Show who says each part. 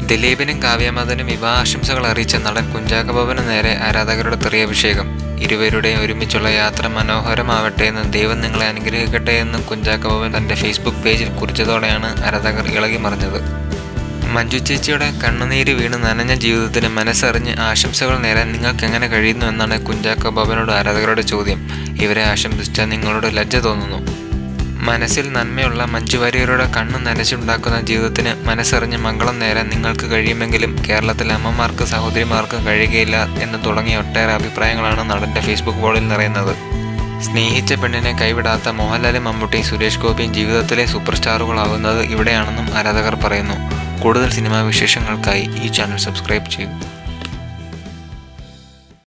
Speaker 1: ദിലീപിനും കാവ്യമദനും വിവാഹാശംസകൾ അറിയിച്ച നടൻ കുഞ്ചാക്കോ ബോബന് നേരെ ആരാധകരുടെ തെറിയഭിഷേകം ഇരുവരുടെയും ഒരുമിച്ചുള്ള യാത്ര മനോഹരമാവട്ടെ എന്ന് ദൈവം നിങ്ങളെ അനുഗ്രഹിക്കട്ടെ എന്ന് കുഞ്ചാക്കോ ബോബൻ തൻ്റെ ഫേസ്ബുക്ക് പേജിൽ കുറിച്ചതോടെയാണ് ആരാധകർ ഇളകി മറിഞ്ഞത് മഞ്ജു ചേച്ചിയുടെ കണ്ണുനീര് വീണ് നനഞ്ഞ ജീവിതത്തിന് മനസ്സറിഞ്ഞ് ആശംസകൾ നേരാൻ നിങ്ങൾക്ക് എങ്ങനെ കഴിയുന്നു എന്നാണ് കുഞ്ചാക്കോ ബോബനോട് ആരാധകരുടെ ചോദ്യം ഇവരെ ആശംസിച്ച നിങ്ങളോട് ലജ്ജ തോന്നുന്നു മനസ്സിൽ നന്മയുള്ള മഞ്ജു വാര്യരുടെ കണ്ണു നനച്ചുണ്ടാക്കുന്ന ജീവിതത്തിന് മനസ്സറിഞ്ഞ് മംഗളം നേരാൻ നിങ്ങൾക്ക് കഴിയുമെങ്കിലും കേരളത്തിലെ അമ്മമാർക്ക് സഹോദരിമാർക്ക് കഴിയുകയില്ല എന്ന് തുടങ്ങിയ ഒട്ടേറെ അഭിപ്രായങ്ങളാണ് നടൻ്റെ ഫേസ്ബുക്ക് ബോർഡിൽ നിറയുന്നത് സ്നേഹിച്ച പെണ്ണിനെ കൈവിടാത്ത മോഹൻലാലും മമ്മൂട്ടിയും സുരേഷ് ഗോപിയും ജീവിതത്തിലെ സൂപ്പർ സ്റ്റാറുകളാവുന്നത് ഇവിടെയാണെന്നും ആരാധകർ പറയുന്നു കൂടുതൽ സിനിമാ വിശേഷങ്ങൾക്കായി ഈ ചാനൽ സബ്സ്ക്രൈബ് ചെയ്യൂ